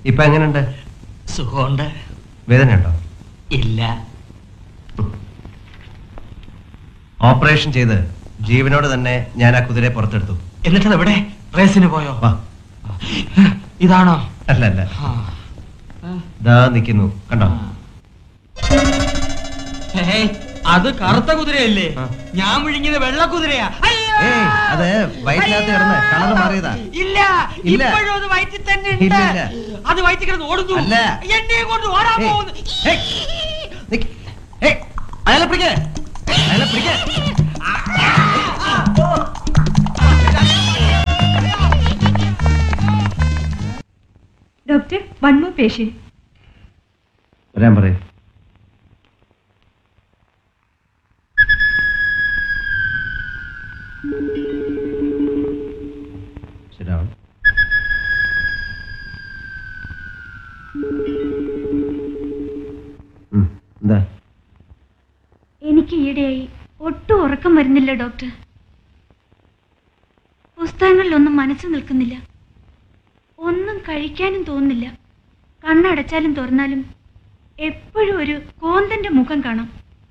ഇപ്പൊ എങ്ങനെയുണ്ട് സുഖമുണ്ട് വേദനയുണ്ടോ ഇല്ല ഓപ്പറേഷൻ ചെയ്ത് ജീവനോട് തന്നെ ഞാൻ ആ കുതിരയെ പുറത്തെടുത്തു എന്നിട്ട് എവിടെ റേസിന് പോയോ വാ ഇതാണോ അല്ല അല്ല ആ. ദാ നിൽക്കുന്നു കണ്ടോ ഹേയ്, അത് കറുത്ത കുതിരയല്ലേ ആ. ഞാൻ വിഴുങ്ങിയത് വെള്ള കുതിരയാ അയ്യോ! ഏയ് അത് വയറ്റിനകത്ത് കിടന്ന് കളർ മാറിയതാ ഇല്ല ഇല്ല. ഇപ്പോഴും അത് വയറ്റിൽ തന്നെ ഇല്ല, ഉണ്ട് ഇല്ല. അത് വയറ്റിൽ കിടന്ന് ഓടുന്നു അല്ല. എന്നെ കൊണ്ട് ഓടാൻ ഏയ്, പോകുന്നു ഏയ്, നിക്ക്. ഏയ്, അയാളെ പിടിക്കേ അയാളെ പിടിക്കേ ഡോക്ടർ വൺ മോർ പേഷ്യന്റ് വരാൻ പറയൂ ശരിയാവും ഉം, എന്താ എനിക്ക് ഈയിടെയായി ഒട്ടും ഉറക്കം വരുന്നില്ല ഡോക്ടർ പുസ്തകങ്ങളിലൊന്നും മനസ്സ് നിൽക്കുന്നില്ല ഒന്നും കഴിക്കാനും തോന്നുന്നില്ല കണ്ണടച്ചാലും തുറന്നാലും എപ്പോഴും ഒരു കോന്തന്റെ മുഖം കാണാം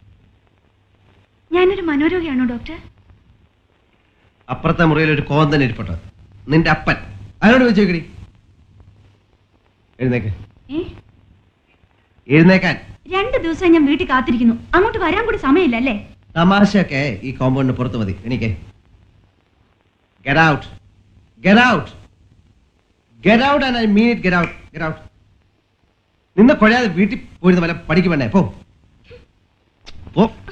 ഞാനൊരു മനോരോഗിയാണോ ഡോക്ടർ അപ്പുറത്തെ മുറിയിൽ ഒരു കോന്തൻ ഇരിപ്പുണ്ട് നിന്റെ അപ്പൻ അതിനോട് ചോദിക്കടി എഴുന്നേക്ക് ഏ എഴുന്നേക്കാൻ രണ്ട് ദിവസം ഞാൻ വീട്ടിൽ കാത്തിരിക്കുന്നു അങ്ങോട്ട് വരാൻ കൂടി സമയമില്ല അല്ലേ തമാശയൊക്കെ ഈ കോമ്പൗണ്ടിന് പുറത്ത് മതി എനിക്ക് get out get out get out and I mean it get out get out നിന്ന് കൊഴയാതെ വീട്ടിൽ പോയിരുന്ന വല്ല പഠിക്കും വേണ്ടേ പോ പോ